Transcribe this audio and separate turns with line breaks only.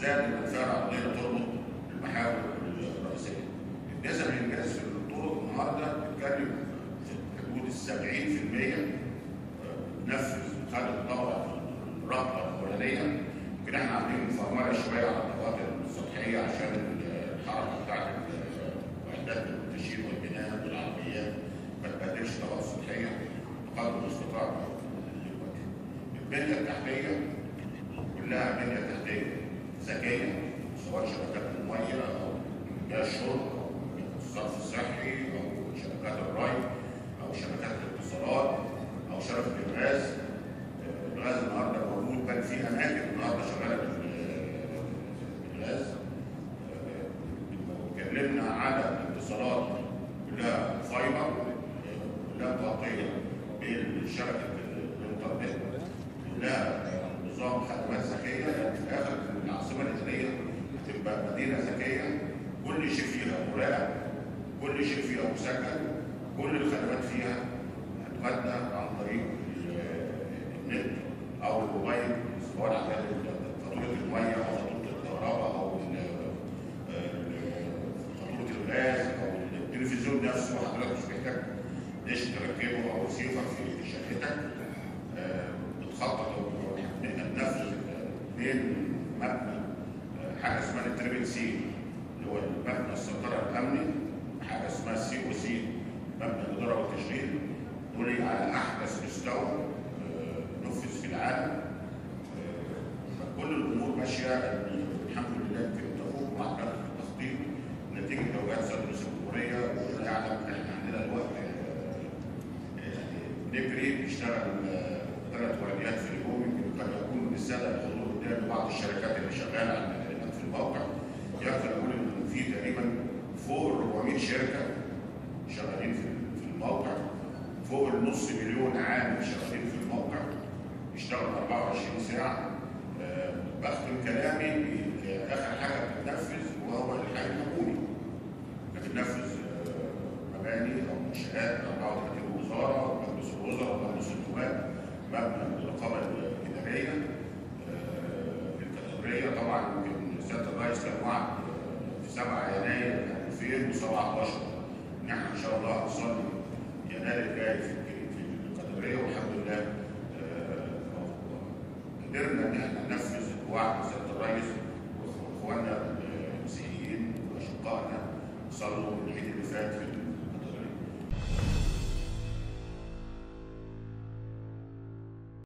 زائد المنفعه العرضيه تربط المحاور الرئيسيه. نسب الانجاز في الطرق النهارده بتتكلم في حدود ال 70% نفذ خد الطبقه الرابطه الاولانيه يمكن احنا عاملين فرمله شويه على الطبقات السطحيه عشان الحركه بتاعت وحدات التشييد والبناء والعربيات ما تبهدلش الطبقه السطحيه بقدر المستطاع دلوقتي. البنيه التحتيه كلها بنيه تحتيه ذكيه سواء شبكات الميه او مياه الشرب او الصرف الصحي او شبكات الري او شبكات الاتصالات او شبكه الغاز آه، الغاز النهارده موجود بل في اماكن النهارده شغاله بال- بالغاز آه، اتكلمنا على الاتصالات كلها فايبر آه، كلها مغطيه بشبكه الانترنت كلها نظام خدمات ذكيه لان في الاخر العاصمه الاداريه تبقى مدينه ذكيه كل شيء فيها مراقب كل شيء فيها مسجل كل الخدمات فيها هتؤدى عن طريق ال- النت او الموبايل سواء على فاتوره الميه او فاتوره الكهرباء او ال- ال- فاتوره الغاز او التلفزيون نفسه حضرتك مش محتاج ديش تركبه او ريسيفر في شقتك آه، بتخطط او تنفذ بين مبنى آه، حاجه اسمها التريبل سي اللي هو مبنى السيطره الامني حاجه اسمها السي او سي مبنى الاداره والتشغيل دول على احدث مستوى آه، نفذ في العالم آه، فكل الامور ماشيه الحمد لله يمكن تفوق مع كافه التخطيط نتيجه توجيهات سياده رئيس الجمهوريه وده يعلم احنا عندنا الوقت نجري بيشتغل آه، ثلاث ورديات في اليوم يمكن قد يكون الساده الحضور قدام بعض الشركات اللي شغاله على المكالمات في الموقع يقدر يقول ان في تقريبا فوق ال 400 شركه شغالين في في الموقع فوق النص مليون عامل شغالين في الموقع بيشتغلوا 24 ساعه آه، بختم كلامي باخر حاجه بتتنفذ وهو الحي الحكومي بتنفذ آه، مباني او منشات 34 وزاره او مجلس الوزراء او مجلس النواب مبنى الرقابه الاداريه آه، الكاتدرائيه طبعا يمكن سياده الرئيس كان وعد آه، في 7 يناير 2017 ان احنا ان شاء الله هنصلي يناير الجاي في في الكاتدرائيه والحمد لله آه، قدرنا ان احنا ننفذ وعد سياده الرئيس واخواننا المسيحيين واشقائنا صلوا العيد اللي فات